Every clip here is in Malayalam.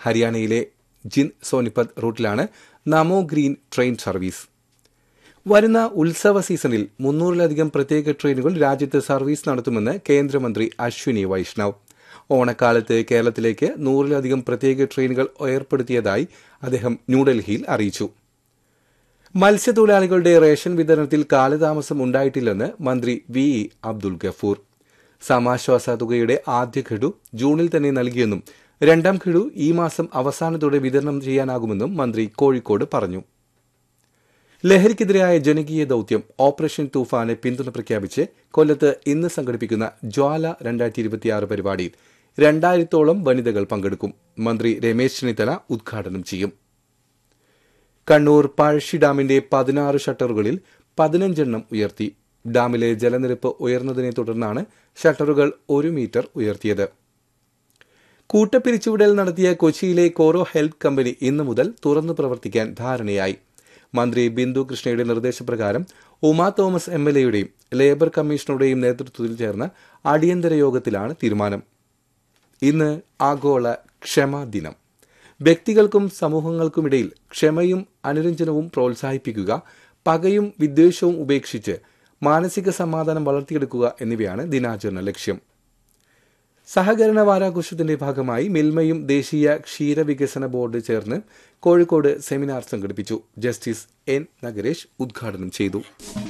ഹരിയാനയിലെ ജിൻ സോനിപത് റൂട്ടിലാണ് നമോ ഗ്രീൻ ട്രെയിൻ സർവീസ് വരുന്ന ഉത്സവ സീസണിൽ മുന്നൂറിലധികം പ്രത്യേക ട്രെയിനുകൾ രാജ്യത്ത് സർവീസ് നടത്തുമെന്ന് കേന്ദ്രമന്ത്രി അശ്വിനി വൈഷ്ണവ് ഓണക്കാലത്ത് കേരളത്തിലേക്ക് നൂറിലധികം പ്രത്യേക ട്രെയിനുകൾ ഏർപ്പെടുത്തിയതായി അദ്ദേഹം ന്യൂഡൽഹിയിൽ അറിയിച്ചു മത്സ്യത്തൊഴിലാളികളുടെ റേഷൻ വിതരണത്തിൽ കാലതാമസം ഉണ്ടായിട്ടില്ലെന്ന് മന്ത്രി വി ഇ അബ്ദുൽ ഗഫൂർ സമാശ്വാസ തുകയുടെ ആദ്യ ഘഡു ജൂണിൽ തന്നെ നൽകിയെന്നും രണ്ടാം ഘഡു ഈ മാസം അവസാനത്തോടെ വിതരണം ചെയ്യാനാകുമെന്നും മന്ത്രി കോഴിക്കോട് പറഞ്ഞു ലഹരിക്കെതിരായ ജനകീയ ദൌത്യം ഓപ്പറേഷൻ തൂഫാന് പിന്തുണ പ്രഖ്യാപിച്ച് കൊല്ലത്ത് ഇന്ന് സംഘടിപ്പിക്കുന്ന ജ്വാല രണ്ടായിരത്തി ഇരുപത്തിയാറ് പരിപാടിയിൽ രണ്ടായിരത്തോളം വനിതകൾ പങ്കെടുക്കും മന്ത്രി രമേശ് ചെന്നിത്തല ഉദ്ഘാടനം ചെയ്യും കണ്ണൂർ പഴശ്ശി ഡാമിന്റെ പതിനാറ് ഷട്ടറുകളിൽ പതിനഞ്ചെണ്ണം ഉയർത്തി ഡാമിലെ ജലനിരപ്പ് ഉയർന്നതിനെ തുടർന്നാണ് ഷട്ടറുകൾ ഒരു മീറ്റർ ഉയർത്തിയത് കൂട്ടപ്പിരിച്ചുവിടൽ നടത്തിയ കൊച്ചിയിലെ കോറോ ഹെൽത്ത് കമ്പനി ഇന്നു മുതൽ തുറന്നു പ്രവർത്തിക്കാൻ ധാരണയായി മന്ത്രി ബിന്ദു കൃഷ്ണയുടെ നിർദ്ദേശപ്രകാരം ഉമാ തോമസ് എം എൽ എയുടെയും ലേബർ കമ്മീഷണറുടെയും നേതൃത്വത്തിൽ ചേർന്ന അടിയന്തര യോഗത്തിലാണ് തീരുമാനം ഇന്ന് ആഗോള ക്ഷമാ ദിനം വ്യക്തികൾക്കും സമൂഹങ്ങൾക്കുമിടയിൽ ക്ഷമയും അനുരഞ്ജനവും പ്രോത്സാഹിപ്പിക്കുക പകയും വിദ്വേഷവും ഉപേക്ഷിച്ച് മാനസിക സമാധാനം വളർത്തിയെടുക്കുക എന്നിവയാണ് ദിനാചരണ ലക്ഷ്യം സഹകരണ വാരാഘോഷത്തിന്റെ ഭാഗമായി മിൽമയും ദേശീയ ക്ഷീരവികസന ബോർഡ് ചേർന്ന് കോഴിക്കോട് സെമിനാർ സംഘടിപ്പിച്ചു ജസ്റ്റിസ് എൻ നഗരേഷ് ഉദ്ഘാടനം ചെയ്തു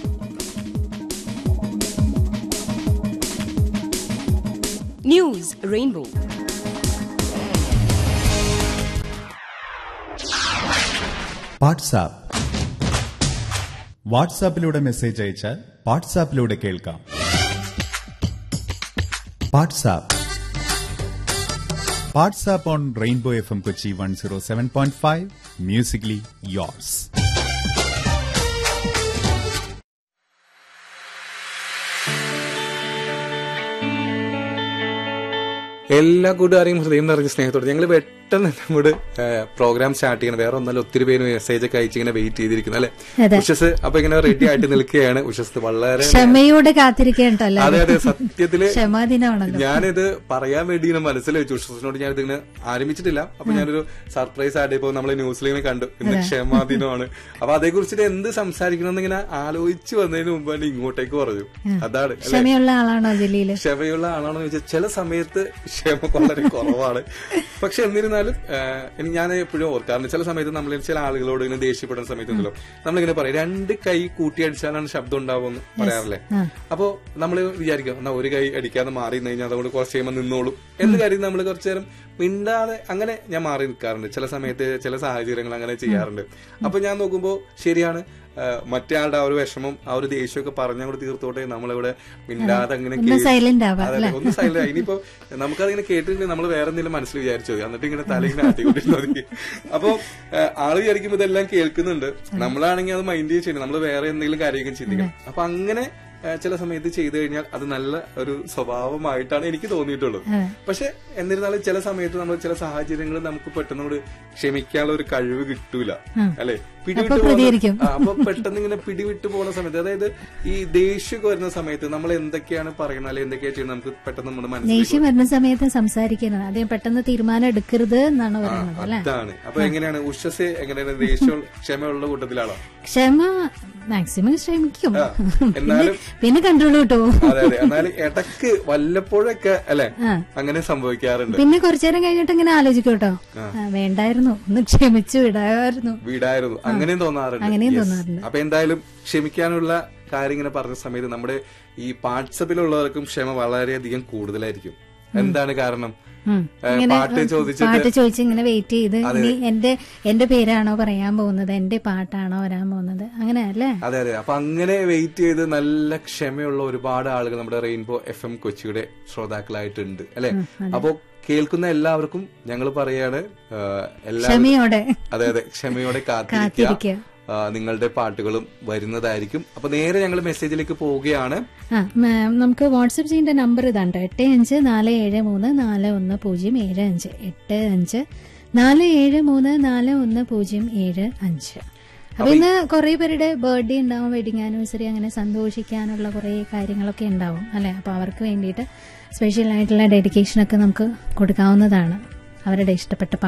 News Rainbow. വാട്സാപ്പ് വാട്സാപ്പിലൂടെ മെസ്സേജ് അയച്ചാൽ വാട്സാപ്പിലൂടെ കേൾക്കാം WhatsApp WhatsApp on rainbow F M Kochi one zero seven point five musically yours എല്ലാ കൂട്ടുകാരെയും ഹൃദയം നിറഞ്ഞ സ്നേഹത്തോടെ ഞങ്ങൾ പെട്ടെന്ന് നമ്മുടെ പ്രോഗ്രാം സ്റ്റാർട്ട് ചെയ്യണം വേറെ ഒന്നല്ല ഒത്തിരി പേര് മെസ്സേജ് ഒക്കെ അയച്ച് ഇങ്ങനെ വെയിറ്റ് ചെയ്തിരിക്കുന്നു അല്ലെ അതെ. ഉഷസ് അപ്പൊ ഇങ്ങനെ റെഡി ആയിട്ട് നിൽക്കുകയാണ് ഉഷസ് വളരെ ക്ഷമയോടെ കാത്തിരിക്കേണ്ടല്ലോ അതെ അതെ സത്യത്തില് ക്ഷമാദിനമാണല്ലോ ഞാനിത് പറയാൻ വേണ്ടി ഇങ്ങനെ മനസ്സിൽ വെച്ചു ഉഷസിനോട് ഞാൻ ഇതിങ്ങനെ ആരംഭിച്ചിട്ടില്ല അപ്പൊ ഞാനൊരു സർപ്രൈസ് ആയിട്ട് ഇപ്പൊ നമ്മളെ ന്യൂസിൽ ഇങ്ങനെ കണ്ടു ഇന്ന് ക്ഷമാ ദിനമാണ് അപ്പൊ അതേ കുറിച്ചിട്ട് എന്ത് സംസാരിക്കണം എന്ന് ഇങ്ങനെ ആലോചിച്ച് വന്നതിന് മുമ്പ് തന്നെ ഇങ്ങോട്ടേക്ക് പറഞ്ഞു അതാണ് അല്ലെ ക്ഷമയുള്ള ആളാണോ ജില്ലയില് ക്ഷമയുള്ള ആളാണോ എന്ന് ചോദിച്ചാൽ ചില സമയത്ത് ക്ഷമ വളരെ കുറവാണ് പക്ഷെ എന്നിരുന്നാലും ആഹ്, എനിക്ക് ഞാൻ എപ്പോഴും ഓർക്കാറുണ്ട് ചില സമയത്ത് നമ്മൾ ചില ആളുകളോട് ഇങ്ങനെ ദേഷ്യപ്പെടുന്ന സമയത്തുണ്ടല്ലോ നമ്മളിങ്ങനെ പറയും രണ്ട് കൈ കൂട്ടിയടിച്ചാലാണ് ശബ്ദം ഉണ്ടാവുമെന്ന് പറയാറില്ലേ അപ്പോ നമ്മൾ വിചാരിക്കും എന്നാ ഒരു കൈ അടിക്കാതെ മാറി നിന്ന് കഴിഞ്ഞാൽ അതുകൊണ്ട് കുറച്ച് കഴിയുമ്പോൾ നിന്നോളും എന്ന് കാര്യം നമ്മൾ കുറച്ചു നേരം മിണ്ടാതെ അങ്ങനെ ഞാൻ മാറി നിൽക്കാറുണ്ട് ചില സമയത്ത് ചില സാഹചര്യങ്ങൾ അങ്ങനെ ചെയ്യാറുണ്ട് അപ്പൊ ഞാൻ നോക്കുമ്പോൾ ശരിയാണ് ആഹ്, മറ്റേ ആളുടെ ആ ഒരു വിഷമം ആ ഒരു ദേഷ്യമൊക്കെ പറഞ്ഞങ്ങോട്ട് തീർത്തോട്ടെ നമ്മളിവിടെ മിണ്ടാതെ അങ്ങനെ ഒന്ന് കേൾക്കും. സൈലന്റ് ആവാം അതെ, അതെ. ഒന്ന് സൈലന്റ് ഇനിയിപ്പോ നമുക്കതിങ്ങനെ കേട്ടിട്ടുണ്ടെങ്കിൽ നമ്മൾ വേറെ എന്തെങ്കിലും മനസ്സിൽ വിചാരിച്ചു മതി എന്നിട്ട് ഇങ്ങനെ തല ഇങ്ങനെ ആട്ടിക്കൊണ്ടിരുന്നത് മതി അപ്പൊ ഏഹ്, ആള് വിചാരിക്കുമ്പോ ഇതെല്ലാം കേൾക്കുന്നുണ്ട് നമ്മളാണെങ്കിൽ അത് മൈൻഡ് ചെയ്യണം നമ്മൾ വേറെ എന്തെങ്കിലും കാര്യമൊക്കെ ചിന്തിക്കണം അപ്പൊ അങ്ങനെ ഏഹ്, ചില സമയത്ത് ചെയ്തു കഴിഞ്ഞാൽ അത് നല്ല ഒരു സ്വഭാവമായിട്ടാണ് എനിക്ക് തോന്നിയിട്ടുള്ളത് പക്ഷെ എന്നിരുന്നാലും ചില സമയത്ത് നമ്മൾ ചില സാഹചര്യങ്ങൾ നമുക്ക് പെട്ടെന്ന് കൂടി ക്ഷമിക്കാനുള്ള ഒരു കഴിവ് കിട്ടൂല അല്ലെ പിടിവിട്ട് അപ്പൊ പ്രതികരിക്കും. പോകുന്ന- ആ, അപ്പൊ പെട്ടെന്ന് ഇങ്ങനെ പിടിവിട്ട് പോകുന്ന സമയത്ത് അതായത് ഈ ദേഷ്യമൊക്കെ വരുന്ന സമയത്ത് നമ്മൾ എന്തൊക്കെയാണ് പറയുന്നത് അല്ലെങ്കിൽ എന്തൊക്കെയാ ചെയ്യുന്നത് നമുക്ക് പെട്ടെന്ന് നമ്മുടെ മനസ്സിലേക്ക് ദേഷ്യം വരുന്ന സമയത്ത് സംസാരിക്കുന്നത് അതേ പെട്ടെന്ന് തീരുമാനം എടുക്കരുത് എന്നാണ് പറയുന്നത് അല്ലെ അതാണ് അപ്പൊ എങ്ങനെയാണ് ഉഷസ് എങ്ങനെയാണ് ദേഷ്യം ക്ഷമയുള്ള കൂട്ടത്തിലാണോ ക്ഷമ മാക്സിമം ശ്രമിക്കും ആ, എന്നാലും പിന്നെ കൺട്രോൾ കിട്ടും അതെ അതെ എന്നാലും ഇടക്ക് വല്ലപ്പോഴൊക്കെ അല്ലെ അങ്ങനെ സംഭവിക്കാറുണ്ട് പിന്നെ കുറച്ചു നേരം കഴിഞ്ഞിട്ട് ഇങ്ങനെ ആലോചിക്കും കേട്ടോ ആ, വേണ്ടായിരുന്നു ഒന്ന് ക്ഷമിച്ചു വിടാമായിരുന്നു വീടായിരുന്നു അങ്ങനെയും തോന്നാറുണ്ട് അങ്ങനെയും Yes. തോന്നാറുണ്ട്. അപ്പൊ എന്തായാലും ക്ഷമിക്കാനുള്ള കാര്യം ഇങ്ങനെ പറഞ്ഞ സമയത്ത് നമ്മുടെ ഈ വാട്സപ്പിലുള്ളവർക്കും ക്ഷമ വളരെയധികം കൂടുതലായിരിക്കും എന്താണ് കാരണം ഉം. ഏ, ഇങ്ങനെ പാട്ട് ചോദിച്ചിട്ട് പാട്ട് ചോദിച്ച് ഇങ്ങനെ വെയിറ്റ് ചെയ്ത് ഇനി എന്റെ എന്റെ പേരാണോ പറയാൻ പോകുന്നത് എന്റെ പാട്ടാണോ വരാൻ പോകുന്നത് അങ്ങനെ അല്ലേ അതെ അതെ അപ്പൊ അങ്ങനെ വെയിറ്റ് ചെയ്ത് നല്ല ക്ഷമയുള്ള ഒരുപാട് ആളുകൾ നമ്മുടെ റെയിൻബോ എഫ് എം കൊച്ചിയുടെ ശ്രോതാക്കളായിട്ടുണ്ട് അല്ലെ അപ്പോ കേൾക്കുന്ന എല്ലാവർക്കും ഞങ്ങൾ പറയാണ് ആ, എല്ലാവരും ക്ഷമയോടെ അതെ അതെ ക്ഷമയോടെ കാത്തിരിക്കുക കാത്തിരിക്കുക. ആ, നിങ്ങളുടെ പാട്ടുകളും വരുന്നതായിരിക്കും അപ്പൊ നേരെ ഞങ്ങൾ മെസ്സേജിലേക്ക് പോവുകയാണ് ആ മ- നമുക്ക് വാട്സപ്പ് ചെയ്യേണ്ട നമ്പർ ഇതാണ്ട് എട്ട് അഞ്ച് നാല് ഏഴ് മൂന്ന് നാല് ഒന്ന് പൂജ്യം ഏഴ് അഞ്ച് എട്ട് അഞ്ച് നാല് ഏഴ് മൂന്ന് നാല് ഒന്ന് പൂജ്യം ഏഴ് അഞ്ച് അപ്പൊ ഇന്ന് കുറെ പേരുടെ ബർത്ത്ഡേ ഉണ്ടാവും വെഡിങ് ആനിവേഴ്സറി അങ്ങനെ സന്തോഷിക്കാനുള്ള കുറെ കാര്യങ്ങളൊക്കെ ഉണ്ടാവും അല്ലെ അപ്പൊ അവർക്ക് വേണ്ടിയിട്ട് സ്പെഷ്യൽ ആയിട്ടുള്ള ഡെഡിക്കേഷൻ ഒക്കെ നമുക്ക് കൊടുക്കാവുന്നതാണ് അവരുടെ ഇഷ്ടപ്പെട്ട